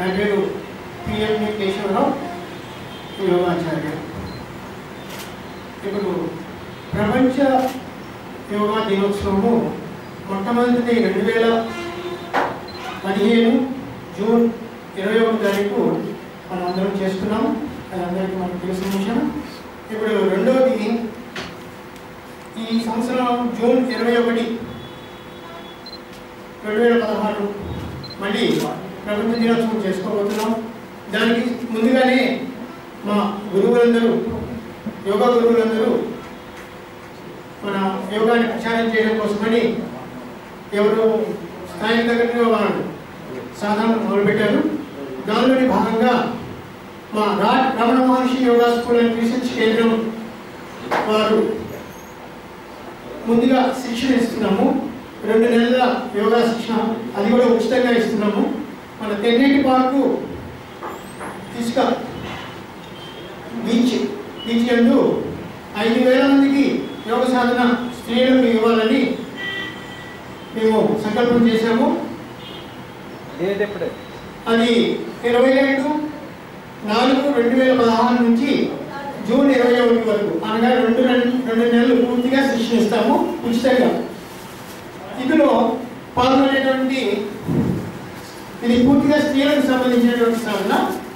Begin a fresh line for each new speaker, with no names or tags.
నా పేరు పిఎంఈ కేశవరావు యోగాచార్య ఇప్పుడు ప్రపంచ యోగా దినోత్సవము మొట్టమొదటిది రెండు వేల పదిహేను జూన్ ఇరవై ఒకటి తారీఖు మనం అందరం చేసుకున్నాము అది అందరికీ మనకు తెలిసిన విషయం ఇప్పుడు రెండవది ఈ సంవత్సరం జూన్ ఇరవై ఒకటి రెండు వేల పదహారు మళ్ళీ ప్రపంచ దినోత్సవం చేసుకోబోతున్నాం దానికి ముందుగానే మా గురువులందరూ యోగా గురువులందరూ మన యోగాని ప్రచారం చేయడం కోసమని ఎవరు స్థానిక దగ్గరగా వాళ్ళు సాధన మొదలుపెట్టారు దానిలోని భాగంగా మా రా Ramana Maharshi yoga school and research కేంద్రం వారు ముందుగా శిక్షణ ఇస్తున్నాము రెండు నెలల యోగా శిక్షణ అది కూడా ఉచితంగా ఇస్తున్నాము మన తెన్నేటి పార్కు ఇసుక బీచ్ బీచ్ యందు ఐదు వేల మందికి యోగ సాధన స్త్రీలకు ఇవ్వాలని మేము సంకల్పం చేశాము
డేట్ ఎప్పుడే
అది ఇరవై ఏడు నాలుగు రెండు వేల పదహారు నుంచి జూన్ ఇరవై ఒకటి వరకు అనగా రెండు రెండు రెండు నెలలు పూర్తిగా శిక్షణ ఇస్తాము ఉచితంగా ఇందులో పాల్గొనేటువంటి ఇది పూర్తిగా స్త్రీలకు సంబంధించినటువంటి సాధన